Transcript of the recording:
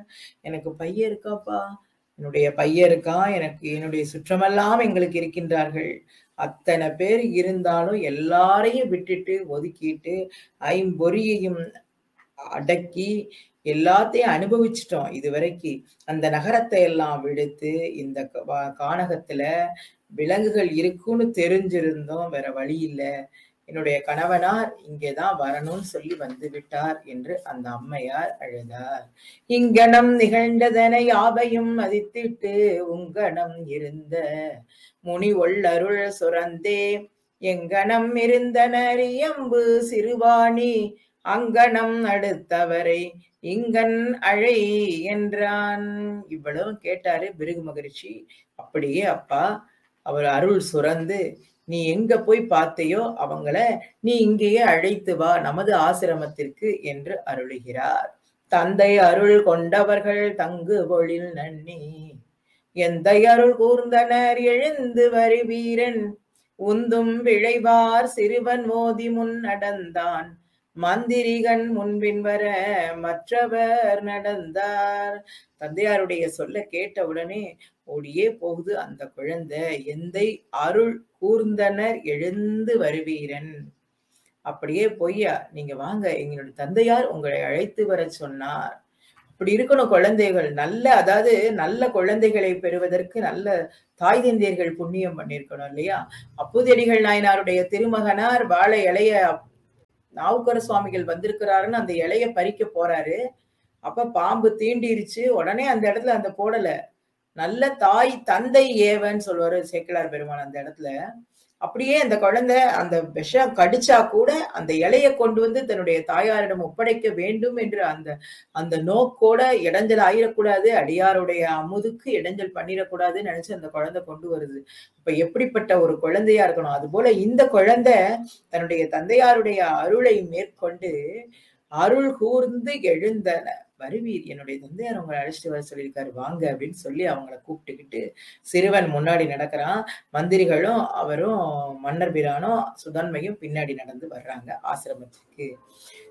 எனக்கு பையன் இருக்காப்பா என்னுடைய பையன் இருக்கான் எனக்கு என்னுடைய சுற்றமெல்லாம் எங்களுக்கு இருக்கின்றார்கள் அத்தனை பேர் இருந்தாலும் எல்லாரையும் விட்டுட்டு ஒதுக்கிட்டு ஐம்பொறியையும் அடக்கி எல்லாத்தையும் அனுபவிச்சிட்டோம் இதுவரைக்கு அந்த நகரத்தை எல்லாம் விடுத்து இந்த க- வா- கானகத்துல விலங்குகள் இருக்குன்னு தெரிஞ்சிருந்தோம் வேற வழி இல்ல என்னுடைய கணவனார் இங்கேதான் வரணும்னு சொல்லி வந்து விட்டார் என்று அந்த அம்மையார் அழுதார் இங்கனம் நிகழ்ந்ததனை யாவையும் மதித்திட்டு உங்கனம் இருந்த முனி ஒள்ளருள் சுரந்தே எங்கனம் இருந்தனர் இயம்பு சிறுவாணி அங்கனம் அடுத்தவரை இங்கன் அழை என்றான் இவ்வளவு கேட்டாரு பிருகு மகரிஷி அப்படியே அப்பா அவர் அருள் சுரந்து நீ எங்க போய் பார்த்தையோ அவங்கள நீ இங்கேயே அழைத்து வா நமது ஆசிரமத்திற்கு என்று அருளுகிறார் தந்தை அருள் கொண்டவர்கள் தங்கு பொழில் நன்னி எந்தை அருள் கூர்ந்தனர் எழுந்து வரி வீரன் உந்தும் விழைவார் சிறுவன் மோதி முன் நடந்தான் மந்திரிகன் முன்பின் வர மற்றவர் நடந்தார் தந்தையாருடைய சொல்ல கேட்ட உடனே ஓடியே போகுது அந்த குழந்தை எந்தை அருள் கூர்ந்தனர் எழுந்து வருவீரன் அப்படியே பொய்யா நீங்க வாங்க எங்களுடைய தந்தையார் உங்களை அழைத்து வர சொன்னார் இப்படி இருக்கணும் குழந்தைகள் நல்ல அதாவது நல்ல குழந்தைகளை பெறுவதற்கு நல்ல தாய் தந்தையர்கள் புண்ணியம் பண்ணியிருக்கணும் இல்லையா அப்பூதடிகள் நாயனாருடைய திருமகனார் வாழை இலைய நாவுக்கர சுவாமிகள் வந்திருக்கிறாருன்னு அந்த இலைய பறிக்க போறாரு அப்ப பாம்பு தீண்டிருச்சு உடனே அந்த இடத்துல அந்த போடல நல்ல தாய் தந்தை ஏவன்னு சொல்லுவாரு சேக்கிலார் பெருமான் அந்த இடத்துல அப்படியே அந்த குழந்தை அந்த விஷம் கடிச்சா கூட அந்த இலைய கொண்டு வந்து தன்னுடைய தாயாரிடம் ஒப்படைக்க வேண்டும் என்று அந்த அந்த நோக்கோட இடைஞ்சல் ஆயிடக்கூடாது அடியாருடைய அமுதுக்கு இடைஞ்சல் பண்ணிடக்கூடாதுன்னு நினைச்சு அந்த குழந்தை கொண்டு வருது அப்ப எப்படிப்பட்ட ஒரு குழந்தையா இருக்கணும் அது போல இந்த குழந்தை தன்னுடைய தந்தையாருடைய அருளை மேற்கொண்டு அருள் கூர்ந்து எழுந்தன வருவீர் என்னுடைய தந்தையார் உங்களை அழைச்சிட்டு வர சொல்லியிருக்காரு வாங்க அப்படின்னு சொல்லி அவங்கள கூப்பிட்டுக்கிட்டு சிறுவன் முன்னாடி நடக்கிறான் மந்திரிகளும் அவரும் மன்னர் பிரானும் சுதன்மையும் பின்னாடி நடந்து வர்றாங்க ஆசிரமத்துக்கு